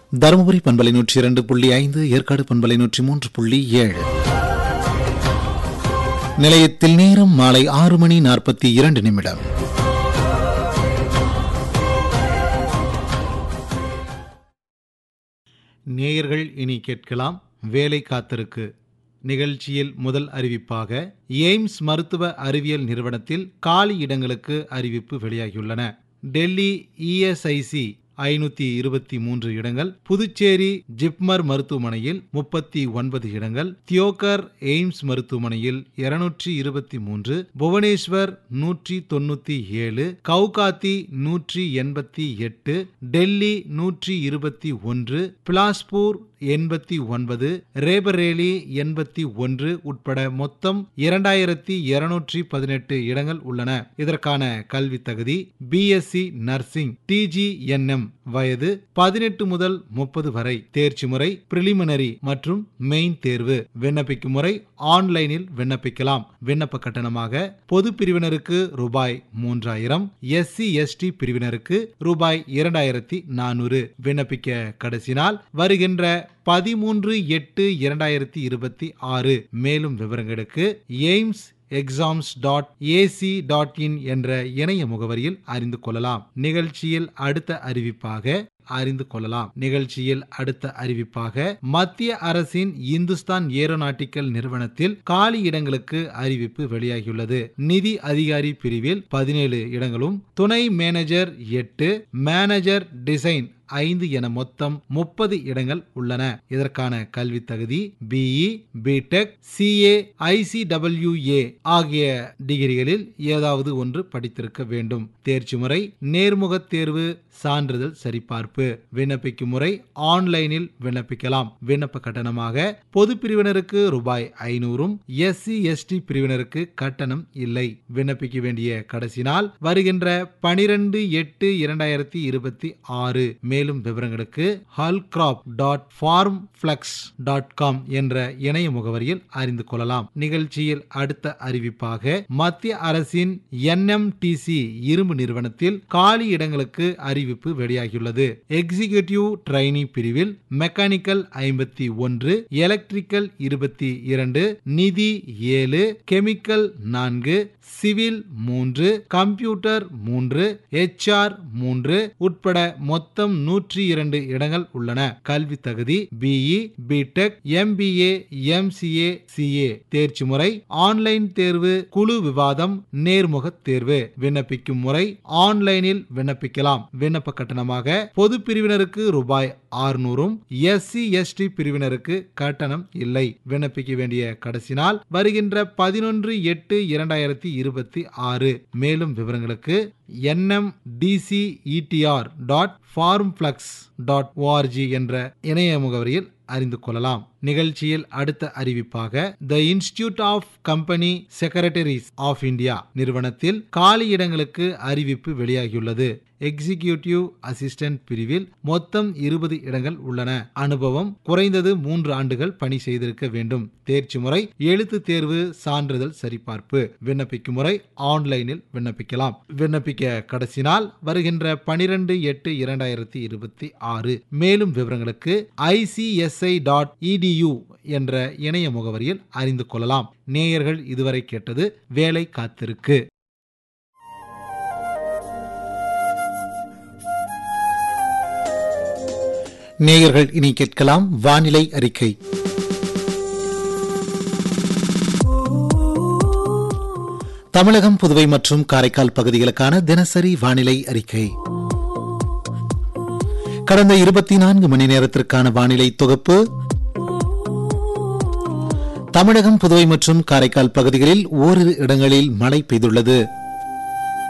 தருமபுரி பண்பலை நூற்றி இரண்டு புள்ளி ஐந்து ஏற்காடு பண்பலை நூற்றி மூன்று புள்ளி ஏழு நிலையத்தில் நேரம் மாலை ஆறு மணி நாற்பத்தி இரண்டு நிமிடம் நேயர்கள் இனி கேட்கலாம் வேலை காத்திருக்கு நிகழ்ச்சியில் முதல் அறிவிப்பாக எய்ம்ஸ் மருத்துவ அறிவியல் நிறுவனத்தில் காலி இடங்களுக்கு அறிவிப்பு வெளியாகியுள்ளன டெல்லி இஎஸ்ஐசி ஐநூத்தி இருபத்தி மூன்று இடங்கள் புதுச்சேரி ஜிப்மர் மருத்துவமனையில் முப்பத்தி ஒன்பது இடங்கள் தியோகர் எய்ம்ஸ் மருத்துவமனையில் இருநூற்றி இருபத்தி மூன்று புவனேஸ்வர் நூற்றி தொண்ணூத்தி ஏழு கவுகாத்தி நூற்றி எண்பத்தி எட்டு டெல்லி நூற்றி இருபத்தி ஒன்று பிலாஸ்பூர் எண்பத்தி ஒன்பது ரேபரேலி எண்பத்தி ஒன்று உட்பட மொத்தம் இரண்டாயிரத்தி இருநூற்றி பதினெட்டு இடங்கள் உள்ளன இதற்கான கல்வி தகுதி பிஎஸ்சி நர்சிங் டிஜிஎன்எம் வயது பதினெட்டு முதல் முப்பது வரை தேர்ச்சி முறை பிரிலிமினரி மற்றும் மெயின் தேர்வு விண்ணப்பிக்கும் முறை ஆன்லைனில் விண்ணப்பிக்கலாம் விண்ணப்ப கட்டணமாக பொது பிரிவினருக்கு ரூபாய் மூன்றாயிரம் எஸ்சி எஸ்டி பிரிவினருக்கு ரூபாய் இரண்டாயிரத்தி நானூறு விண்ணப்பிக்க கடைசி நாள் வருகின்ற பதிமூன்று எட்டு இரண்டாயிரத்தி இருபத்தி ஆறு மேலும் விவரங்களுக்கு AIIMS exams dot AC dot in என்ற இணைய முகவரியில் அறிந்து கொள்ளலாம் நிகழ்ச்சியில் அடுத்த அறிவிப்பாக அறிந்து கொள்ளலாம் நிகழ்ச்சியில் அடுத்த அறிவிப்பாக மத்திய அரசின் இந்துஸ்தான் ஏரோநாட்டிக்கல் நிறுவனத்தில் காலி இடங்களுக்கு அறிவிப்பு வெளியாகியுள்ளது நிதி அதிகாரி பிரிவில் பதினேழு இடங்களும் துணை மேனேஜர் எட்டு மேனேஜர் டிசைன் ஐந்து என மொத்தம் முப்பது இடங்கள் உள்ளன இதற்கான கல்வி தகுதி பிஇ பிடெக் சிஏ ஐசிடபிள்யூஏ ஆகிய டிகிரிகளில் ஏதாவது ஒன்று படித்திருக்க வேண்டும் தேர்ச்சி முறை நேர்முக தேர்வு சான்றிதழ் சரிபார்ப்பு விண்ணப்பிக்கும் முறை ஆன்லைனில் விண்ணப்பிக்கலாம் விண்ணப்ப கட்டணமாக பொது பிரிவினருக்கு ரூபாய் ஐநூறும் எஸ்சி எஸ்டி பிரிவினருக்கு கட்டணம் இல்லை விண்ணப்பிக்க வேண்டிய கடைசி நாள் வருகின்ற பனிரெண்டு எட்டு இரண்டாயிரத்தி இருபத்தி ஆறு மேலும் விவரங்களுக்கு ஹல்கிராப் dot form plex dot com என்ற இணைய முகவரியில் அறிந்து கொள்ளலாம் நிகழ்ச்சியில் அடுத்த அறிவிப்பாக மத்திய அரசின் என்எம்டிசி இரும்பு நிறுவனத்தில் காலி இடங்களுக்கு அறிவிப்பு வெளியாகியுள்ளது எக்ஸிகியூட்டிவ் ட்ரைனி பிரிவில் மெக்கானிக்கல் ஐம்பத்தி ஒன்று எலக்ட்ரிக்கல் இருபத்தி இரண்டு நிதி ஏழு கெமிக்கல் நான்கு சிவில் மூன்று கம்ப்யூட்டர் மூன்று எச்ஆர் மூன்று உட்பட மொத்தம் நூற்றி இரண்டு இடங்கள் உள்ளன கல்வி தகுதி BE BTech MBA MCA CA தேர்ச்சி முறை ஆன்லைன் தேர்வு குழு விவாதம் நேர்முக தேர்வு விண்ணப்பிக்கும் முறை ஆன்லைனில் விண்ணப்பிக்கலாம் விண்ணப்ப கட்டணமாக பொது பிரிவினருக்கு ரூபாய் ஆறுநூறும் எஸ்சி எஸ்டி பிரிவினருக்கு கட்டணம் இல்லை விண்ணப்பிக்க வேண்டிய கடைசி நாள் வருகின்ற பதினொன்று எட்டு இரண்டாயிரத்தி இருபத்தி ஆறு மேலும் விவரங்களுக்கு NMDCETR dot form plex dot ORG என்ற இணைய முகவரியில் அறிந்து கொள்ளலாம் நிகழ்ச்சியில் அடுத்த அறிவிப்பாக the institute of company secretaries of India நிறுவனத்தில் காலி இடங்களுக்கு அறிவிப்பு வெளியாகியுள்ளது எக்ஸிகியூட்டிவ் அசிஸ்டன்ட் பிரிவில் மொத்தம் இருபது இடங்கள் உள்ளன அனுபவம் குறைந்தது மூன்று ஆண்டுகள் பணி செய்திருக்க வேண்டும் தேர்ச்சி முறை எழுத்து தேர்வு சான்றிதழ் சரிபார்ப்பு விண்ணப்பிக்கும் முறை ஆன்லைனில் விண்ணப்பிக்கலாம் விண்ணப்பிக்க கடைசி நாள் வருகின்ற பனிரெண்டு எட்டு இரண்டாயிரத்தி இருபத்தி ஆறு மேலும் விவரங்களுக்கு ஐசிஎஸ்ஐ டாட் இடியூ என்ற இணைய முகவரியில் அறிந்து கொள்ளலாம் நேயர்கள் இதுவரை கேட்டது வேலை காத்திருக்கு நேயர்கள் இனி கேட்கலாம் வானிலை அறிக்கை தமிழகம் புதுவை மற்றும் காரைக்கால் பகுதிகளுக்கான தினசரி வானிலை அறிக்கை கடந்த இருபத்தி நான்கு மணி நேரத்திற்கான வானிலை தொகுப்பு தமிழகம் புதுவை மற்றும் காரைக்கால் பகுதிகளில் ஓரிரு இடங்களில் மழை பெய்துள்ளது